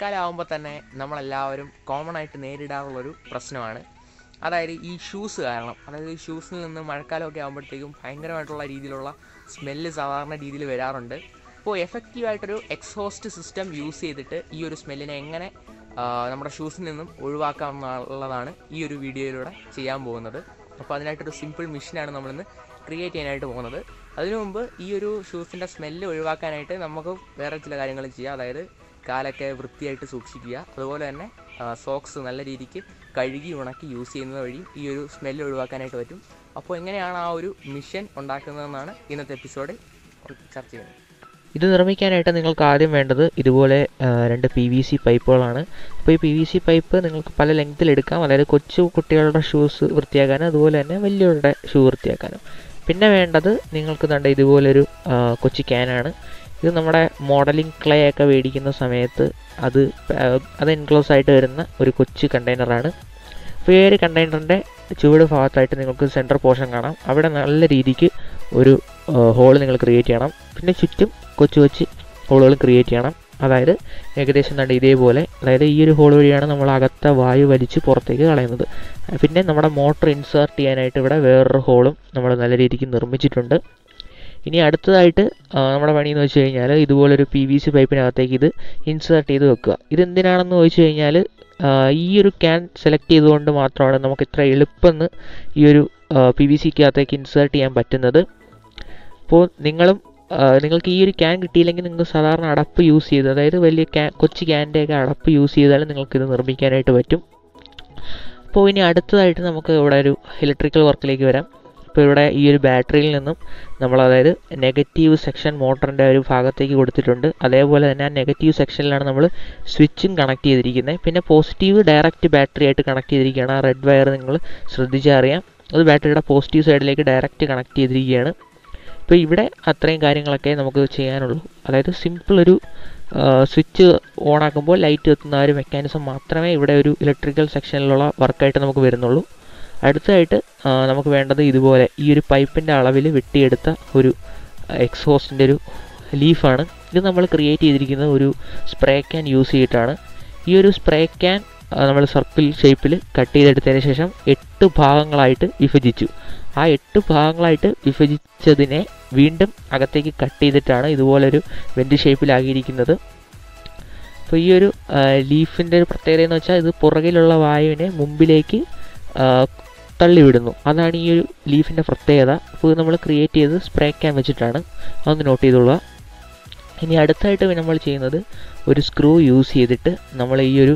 മഴക്കാലം ആകുമ്പോൾ തന്നെ നമ്മളെല്ലാവരും കോമൺ ആയിട്ട് നേരിടാറുള്ളൊരു പ്രശ്നമാണ് അതായത് ഈ ഷൂസ് കാരണം അതായത് ഈ ഷൂസിൽ നിന്ന് മഴക്കാലമൊക്കെ ആകുമ്പോഴത്തേക്കും ഭയങ്കരമായിട്ടുള്ള രീതിയിലുള്ള സ്മെല്ല് സാധാരണ രീതിയിൽ വരാറുണ്ട് അപ്പോൾ എഫക്റ്റീവായിട്ടൊരു എക്സോസ്റ്റ് സിസ്റ്റം യൂസ് ചെയ്തിട്ട് ഈ ഒരു സ്മെല്ലിനെ എങ്ങനെ ആ, നമ്മുടെ ഷൂസിൽ നിന്നും ഒഴിവാക്കാം എന്നുള്ളതാണ് ഈ ഒരു വീഡിയോയിലൂടെ ചെയ്യാൻ പോകുന്നത് അപ്പോൾ അതിനായിട്ടൊരു സിമ്പിൾ മിഷനാണ് നമ്മളിന്ന് ക്രിയേറ്റ് ചെയ്യാനായിട്ട് പോകുന്നത് അതിനു മുമ്പ് ഈ ഒരു ഷൂസിൻ്റെ സ്മെല്ല് ഒഴിവാക്കാനായിട്ട് നമുക്ക് വേറെ ചില കാര്യങ്ങൾ ചെയ്യാം അതായത് കാലൊക്കെ വൃത്തിയായിട്ട് സൂക്ഷിക്കുക അതുപോലെ തന്നെ സോക്സ് നല്ല രീതിക്ക് കഴുകി ഉണക്കി യൂസ് ചെയ്യുന്നത് വഴി ഈ ഒരു സ്മെല്ല് ഒഴിവാക്കാനായിട്ട് പറ്റും അപ്പോൾ എങ്ങനെയാണ് ആ ഒരു മിഷൻ ഉണ്ടാക്കുന്നതെന്നാണ് ഇന്നത്തെ എപ്പിസോഡിൽ ചർച്ച ചെയ്യുന്നത് ഇത് നിർമ്മിക്കാനായിട്ട് നിങ്ങൾക്ക് ആദ്യം വേണ്ടത് ഇതുപോലെ ആ, രണ്ട് പി വി സി പൈപ്പുകളാണ് അപ്പോൾ ഈ പി വി സി പൈപ്പ് നിങ്ങൾക്ക് പല ലെങ്ത്തിൽ എടുക്കാം അതായത് കൊച്ചു കുട്ടികളുടെ ഷൂസ് വൃത്തിയാക്കാനും അതുപോലെ തന്നെ വലിയവരുടെ ഷൂ വൃത്തിയാക്കാനും പിന്നെ വേണ്ടത് നിങ്ങൾക്ക് കണ്ട ഇതുപോലൊരു ആ, കൊച്ചു ക്യാനാണ് ഇത് നമ്മുടെ മോഡലിംഗ് ക്ലേ ഒക്കെ മേടിക്കുന്ന സമയത്ത് അത് ആ, അത് എൻക്ലോസ് ആയിട്ട് വരുന്ന ഒരു കൊച്ചു കണ്ടെയ്നറാണ് അപ്പോൾ ഈ ഒരു കണ്ടെയ്നറിൻ്റെ ചുവട് ഭാഗത്തായിട്ട് നിങ്ങൾക്ക് സെൻറ്റർ പോർഷൻ കാണാം അവിടെ നല്ല രീതിക്ക് ഒരു ഹോൾ നിങ്ങൾ ക്രിയേറ്റ് ചെയ്യണം പിന്നെ ചുറ്റും കൊച്ചു കൊച്ചു ഹോളുകൾ ക്രിയേറ്റ് ചെയ്യണം അതായത് ഏകദേശം കണ്ട് ഇതേപോലെ അതായത് ഈ ഒരു ഹോൾ വഴിയാണ് നമ്മൾ അകത്ത വായു വലിച്ച് പുറത്തേക്ക് കളയുന്നത് പിന്നെ നമ്മുടെ മോട്ടർ ഇൻസേർട്ട് ചെയ്യാനായിട്ട് ഇവിടെ വേറൊരു ഹോളും നമ്മൾ നല്ല രീതിക്ക് നിർമ്മിച്ചിട്ടുണ്ട് ഇനി അടുത്തതായിട്ട് ആ, നമ്മുടെ പണി എന്ന് വെച്ച് കഴിഞ്ഞാൽ ഇതുപോലൊരു പി വി സി പൈപ്പിനകത്തേക്ക് ഇത് ഇൻസേർട്ട് ചെയ്ത് വെക്കുക ഇതെന്തിനാണെന്ന് ചോദിച്ചു കഴിഞ്ഞാൽ ആ, ഈ ഒരു ക്യാൻ സെലക്ട് ചെയ്തുകൊണ്ട് മാത്രമാണ് നമുക്ക് ഇത്ര എളുപ്പമെന്ന് ഈ ഒരു പി വി സിക്കകത്തേക്ക് ഇൻസേർട്ട് ചെയ്യാൻ പറ്റുന്നത് അപ്പോൾ നിങ്ങളും ആ, നിങ്ങൾക്ക് ഈ ഒരു ക്യാൻ കിട്ടിയില്ലെങ്കിൽ നിങ്ങൾക്ക് സാധാരണ അടപ്പ് യൂസ് ചെയ്ത് അതായത് വലിയ ക്യാൻ കൊച്ചു ക്യാൻ്റെയൊക്കെ അടപ്പ് യൂസ് ചെയ്താലും നിങ്ങൾക്കിത് നിർമ്മിക്കാനായിട്ട് പറ്റും അപ്പോൾ ഇനി അടുത്തതായിട്ട് നമുക്ക് ഇവിടെ ഒരു ഇലക്ട്രിക്കൽ വർക്കിലേക്ക് വരാം ഇപ്പോൾ ഇവിടെ ഈ ഒരു ബാറ്ററിയിൽ നിന്നും നമ്മൾ അതായത് നെഗറ്റീവ് സെക്ഷൻ മോട്ടറിൻ്റെ ഒരു ഭാഗത്തേക്ക് കൊടുത്തിട്ടുണ്ട് അതേപോലെ തന്നെ ആ നെഗറ്റീവ് സെക്ഷനിലാണ് നമ്മൾ സ്വിച്ചും കണക്ട് ചെയ്തിരിക്കുന്നത് പിന്നെ പോസിറ്റീവ് ഡയറക്റ്റ് ബാറ്ററി ആയിട്ട് കണക്ട് ചെയ്തിരിക്കുകയാണ് ആ റെഡ് വയർ നിങ്ങൾ ശ്രദ്ധിച്ചാൽ അറിയാം അത് ബാറ്ററിയുടെ പോസിറ്റീവ് സൈഡിലേക്ക് ഡയറക്റ്റ് കണക്ട് ചെയ്തിരിക്കുകയാണ് ഇപ്പോൾ ഇവിടെ അത്രയും കാര്യങ്ങളൊക്കെ നമുക്ക് ചെയ്യാനുള്ളൂ അതായത് സിമ്പിൾ ഒരു സ്വിച്ച് ഓൺ ആക്കുമ്പോൾ ലൈറ്റ് എത്തുന്ന ആ ഒരു മെക്കാനിസം മാത്രമേ ഇവിടെ ഒരു ഇലക്ട്രിക്കൽ സെക്ഷനിലുള്ള വർക്കായിട്ട് നമുക്ക് വരുന്നുള്ളൂ അടുത്തതായിട്ട് ആ, നമുക്ക് വേണ്ടത് ഇതുപോലെ ഈ ഒരു പൈപ്പിൻ്റെ അളവിൽ വെട്ടിയെടുത്ത ഒരു എക്സോസ്റ്റിൻ്റെ ഒരു ലീഫാണ് ഇത് നമ്മൾ ക്രിയേറ്റ് ചെയ്തിരിക്കുന്നത് ഒരു സ്പ്രേ ക്യാൻ യൂസ് ചെയ്തിട്ടാണ് ഈ ഒരു സ്പ്രേ ക്യാൻ നമ്മൾ സർക്കിൾ ഷേപ്പിൽ കട്ട് ചെയ്തെടുത്തതിന് ശേഷം എട്ട് ഭാഗങ്ങളായിട്ട് വിഭജിച്ചു ആ എട്ട് ഭാഗങ്ങളായിട്ട് വിഭജിച്ചതിനെ വീണ്ടും അകത്തേക്ക് കട്ട് ചെയ്തിട്ടാണ് ഇതുപോലൊരു വെൻറ്റ് ഷേപ്പിലാക്കിയിരിക്കുന്നത് അപ്പോൾ ഈ ഒരു ലീഫിൻ്റെ ഒരു പ്രത്യേകത എന്ന് വെച്ചാൽ ഇത് പുറകിലുള്ള വായുവിനെ മുമ്പിലേക്ക് ആ, തള്ളിവിടുന്നു അതാണ് ഈ ഒരു ലീഫിൻ്റെ പ്രത്യേകത അപ്പോൾ ഇത് നമ്മൾ ക്രിയേറ്റ് ചെയ്തത് സ്പ്രേ ക്യാൻ വെച്ചിട്ടാണ് അതൊന്ന് നോട്ട് ചെയ്തോളുക ഇനി അടുത്തായിട്ട് നമ്മൾ ചെയ്യുന്നത് ഒരു സ്ക്രൂ യൂസ് ചെയ്തിട്ട് നമ്മൾ ഈ ഒരു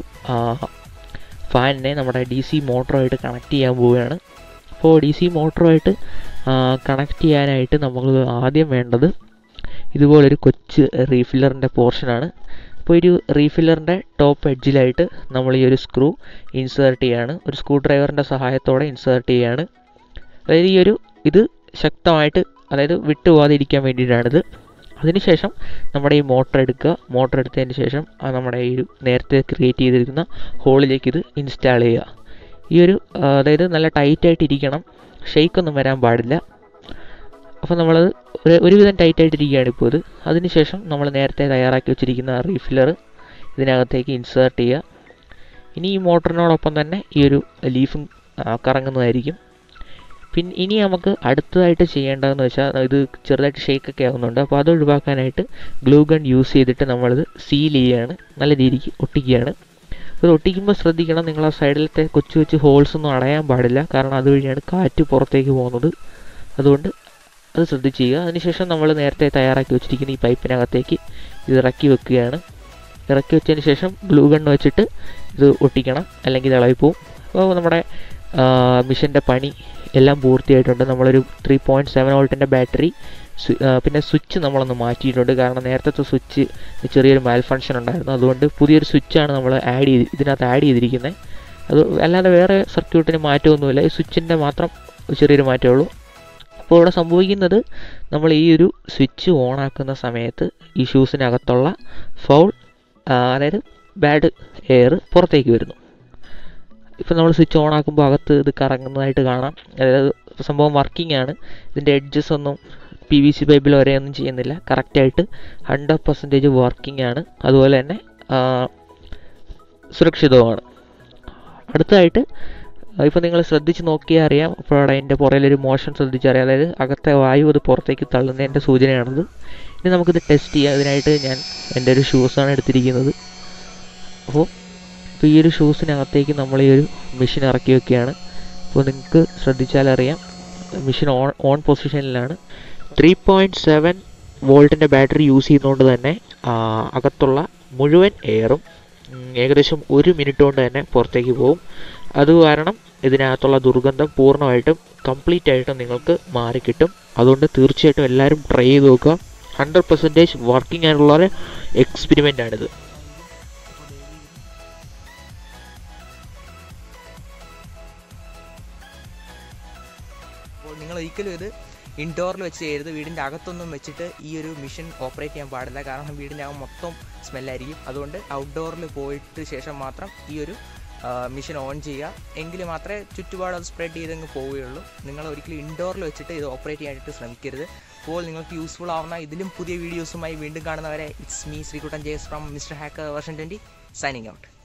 ഫാനിനെ നമ്മുടെ ഡി സി മോട്ടറുമായിട്ട് കണക്ട് ചെയ്യാൻ പോവുകയാണ് അപ്പോൾ ഡി സി മോട്ടറുമായിട്ട് കണക്ട് ചെയ്യാനായിട്ട് നമ്മൾ ആദ്യം വേണ്ടത് ഇതുപോലൊരു കൊച്ച് റീഫില്ലറിൻ്റെ പോർഷനാണ് അപ്പോൾ ഒരു റീഫില്ലറിൻ്റെ ടോപ്പ് എഡ്ജിലായിട്ട് നമ്മൾ ഈ ഒരു സ്ക്രൂ ഇൻസേർട്ട് ചെയ്യാണ് ഒരു സ്ക്രൂ ഡ്രൈവറിൻ്റെ സഹായത്തോടെ ഇൻസേർട്ട് ചെയ്യാണ് അതായത് ഈ ഒരു ഇത് ശക്തമായിട്ട് അതായത് വിട്ടുപോകാതെ ഇരിക്കാൻ വേണ്ടിയിട്ടാണിത് അതിനുശേഷം നമ്മുടെ ഈ മോട്ടർ എടുക്കുക മോട്ടർ എടുത്തതിന് ശേഷം ആ നമ്മുടെ ഈ ഒരു നേരത്തെ ക്രിയേറ്റ് ചെയ്തിരിക്കുന്ന ഹോളിലേക്ക് ഇത് ഇൻസ്റ്റാൾ ചെയ്യുക ഈ ഒരു ആ, അതായത് നല്ല ടൈറ്റായിട്ട് ഇരിക്കണം ഷെയ്ക്കൊന്നും വരാൻ പാടില്ല അപ്പോൾ നമ്മളത് ഒരു ഒരുവിധം ടൈറ്റായിട്ട് ഇരിക്കുകയാണ് ഇപ്പോൾ ഇത് അതിനുശേഷം നമ്മൾ നേരത്തെ തയ്യാറാക്കി വെച്ചിരിക്കുന്ന റീഫില്ലർ ഇതിനകത്തേക്ക് ഇൻസേർട്ട് ചെയ്യുക ഇനി ഈ മോട്ടറിനോടൊപ്പം തന്നെ ഈ ഒരു ലീഫും ആ, കറങ്ങുന്നതായിരിക്കും പിന്നെ ഇനി നമുക്ക് അടുത്തതായിട്ട് ചെയ്യേണ്ടതെന്ന് വെച്ചാൽ ഇത് ചെറുതായിട്ട് ഷേക്കൊക്കെ ആവുന്നുണ്ട് അപ്പോൾ അത് ഒഴിവാക്കാനായിട്ട് ഗ്ലൂ ഗൺ യൂസ് ചെയ്തിട്ട് നമ്മളിത് സീൽ ചെയ്യുകയാണ് നല്ല രീതിക്ക് ഒട്ടിക്കുകയാണ് ഇത് ഒട്ടിക്കുമ്പോൾ ശ്രദ്ധിക്കണം നിങ്ങൾ ആ സൈഡിലത്തെ കൊച്ചു കൊച്ചു ഹോൾസ് ഒന്നും അടയാൻ പാടില്ല കാരണം അതുവഴിയാണ് കാറ്റ് പുറത്തേക്ക് പോകുന്നത് അതുകൊണ്ട് അത് ശ്രദ്ധിച്ച് ചെയ്യുക അതിനുശേഷം നമ്മൾ നേരത്തെ തയ്യാറാക്കി വെച്ചിരിക്കുന്ന ഈ പൈപ്പിനകത്തേക്ക് ഇത് ഇറക്കി വെക്കുകയാണ് ഇറക്കി വെച്ചതിന് ശേഷം ഗ്ലൂ ഗണ്ണ് വെച്ചിട്ട് ഇത് ഒട്ടിക്കണം അല്ലെങ്കിൽ ഇത് ഇളകിപ്പോവും അപ്പോൾ നമ്മുടെ മിഷൻ്റെ പണി എല്ലാം പൂർത്തിയായിട്ടുണ്ട് നമ്മളൊരു ത്രീ പോയിൻറ്റ് സെവൻ വോൾട്ടിൻ്റെ ബാറ്ററി പിന്നെ സ്വിച്ച് നമ്മളൊന്ന് മാറ്റിയിട്ടുണ്ട് കാരണം നേരത്തെ സ്വിച്ച് ചെറിയൊരു മാൽ ഫങ്ഷൻ ഉണ്ടായിരുന്നു അതുകൊണ്ട് പുതിയൊരു സ്വിച്ചാണ് നമ്മൾ ആഡ് ചെയ്ത് ഇതിനകത്ത് ആഡ് ചെയ്തിരിക്കുന്നത് അത് അല്ലാതെ വേറെ സർക്യൂട്ടിന് മാറ്റമൊന്നുമില്ല ഈ സ്വിച്ചിൻ്റെ മാത്രം ചെറിയൊരു മാറ്റമേ ഉള്ളൂ അപ്പോൾ ഇവിടെ സംഭവിക്കുന്നത് നമ്മൾ ഈ ഒരു സ്വിച്ച് ഓൺ ആക്കുന്ന സമയത്ത് ഈ ഷൂസിനകത്തുള്ള ഫൗൾ അതായത് ബാഡ് എയർ പുറത്തേക്ക് വരുന്നു ഇപ്പോൾ നമ്മൾ സ്വിച്ച് ഓൺ ആക്കുമ്പോൾ അകത്ത് ഇത് കറങ്ങുന്നതായിട്ട് കാണാം അതായത് സംഭവം വർക്കിംഗ് ആണ് ഇതിൻ്റെ എഡ്ജസ് ഒന്നും പി വി സി പൈപ്പിൽ വരെയൊന്നും ചെയ്യുന്നില്ല കറക്റ്റായിട്ട് ഹൺഡ്രഡ് പെർസെൻറ്റേജ് വർക്കിംഗ് ആണ് അതുപോലെ തന്നെ സുരക്ഷിതവുമാണ് അടുത്തതായിട്ട് ഇപ്പോൾ നിങ്ങൾ ശ്രദ്ധിച്ച് നോക്കിയാൽ അറിയാം ഇപ്പോൾ അവിടെ എൻ്റെ പുറകിലൊരു മോഷൻ ശ്രദ്ധിച്ചറിയാം അതായത് അകത്തെ വായു അത് പുറത്തേക്ക് തള്ളുന്നതിൻ്റെ സൂചനയാണത് ഇനി നമുക്കിത് ടെസ്റ്റ് ചെയ്യാം അതിനായിട്ട് ഞാൻ എൻ്റെ ഒരു ഷൂസാണ് എടുത്തിരിക്കുന്നത് അപ്പോൾ ഇപ്പോൾ ഈ ഒരു ഷൂസിനകത്തേക്ക് നമ്മൾ ഈ ഒരു മെഷീൻ ഇറക്കി വെക്കുകയാണ് അപ്പോൾ നിങ്ങൾക്ക് ശ്രദ്ധിച്ചാൽ അറിയാം മെഷീൻ ഓൺ ഓൺ പൊസിഷനിലാണ് ത്രീ പോയിൻറ്റ് സെവൻ വോൾട്ടിൻ്റെ ബാറ്ററി യൂസ് ചെയ്യുന്നതുകൊണ്ട് തന്നെ ആ, അകത്തുള്ള മുഴുവൻ എയറും ഉം, ഏകദേശം ഒരു മിനിറ്റ് കൊണ്ട് തന്നെ പുറത്തേക്ക് പോകും അത് കാരണം ഇതിനകത്തുള്ള ദുർഗന്ധം പൂർണ്ണമായിട്ടും കംപ്ലീറ്റ് ആയിട്ടും നിങ്ങൾക്ക് മാറിക്കിട്ടും അതുകൊണ്ട് തീർച്ചയായിട്ടും എല്ലാവരും ട്രൈ ചെയ്ത് നോക്കുക ഹൺഡ്രഡ് പെർസെൻറ്റേജ് വർക്കിംഗ് ആയിട്ടുള്ള ഒരു എക്സ്പെരിമെൻ്റ് ആണിത് അപ്പോൾ നിങ്ങൾ ഒരിക്കലും ഇത് ഇൻഡോറിൽ വെച്ച് ചെയ്യരുത് വീടിൻ്റെ അകത്തൊന്നും വെച്ചിട്ട് ഈ ഒരു മിഷൻ ഓപ്പറേറ്റ് ചെയ്യാൻ പാടില്ല കാരണം വീടിൻ്റെ അകം മൊത്തം സ്മെല്ലായിരിക്കും അതുകൊണ്ട് ഔട്ട്ഡോറിൽ പോയിട്ട് ശേഷം മാത്രം ഈ ഒരു മിഷൻ ഓൺ ചെയ്യുക എങ്കിൽ മാത്രമേ ചുറ്റുപാട് അത് സ്പ്രെഡ് ചെയ്തങ്ങ് പോവുകയുള്ളൂ നിങ്ങൾ ഒരിക്കലും ഇൻഡോറിൽ വെച്ചിട്ട് ഇത് ഓപ്പറേറ്റ് ചെയ്യാനായിട്ട് ശ്രമിക്കരുത് അപ്പോൾ നിങ്ങൾക്ക് യൂസ്ഫുൾ ആവുന്ന ഇതിലും പുതിയ വീഡിയോസുമായി വീണ്ടും കാണുന്നവരെ ഇറ്റ്സ് മീ ശ്രീകുട്ടൻ ജേസ് from mister hacker version twenty signing out